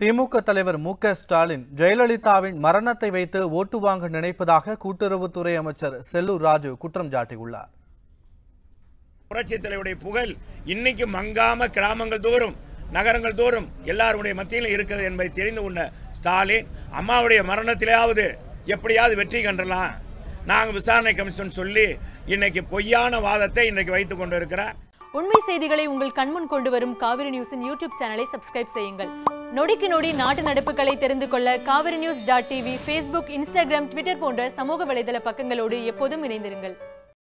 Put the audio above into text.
திமுக தலைவர் மு க ஸ்டாலின் ஜெயலலிதாவின் மரணத்தை வைத்து ஓட்டு வாங்க நினைப்பதாக கூட்டுறவுத்துறை அமைச்சர் செல்லூர் ராஜு குற்றம் சாட்டியுள்ளார் புரட்சி தலைவருடைய புகழ் இன்னைக்கு மங்காம கிராமங்கள் தோறும் நகரங்கள் தோறும் எல்லாருடைய மத்தியிலும் இருக்கிறது என்பதை தெரிந்து கொண்ட ஸ்டாலின் அம்மாவுடைய மரணத்திலாவது எப்படியாவது வெற்றி கண்டலாம் நாங்கள் விசாரணை கமிஷன் சொல்லி இன்னைக்கு பொய்யான வாதத்தை இன்னைக்கு வைத்துக் கொண்டு இருக்கிறார் உண்மை செய்திகளை உங்கள் கண்முன் கொண்டு வரும் காவிரி நியூஸின் யூடியூப் சேனலை சப்ஸ்கிரைப் செய்யுங்கள் நொடிக்கு நொடி நாட்டு நடப்புகளை தெரிந்து கொள்ள Kaveri news dot TV Facebook Instagram Twitter போன்ற சமூக வலைதள பக்கங்களோடு எப்போதும் இணைந்திருங்கள்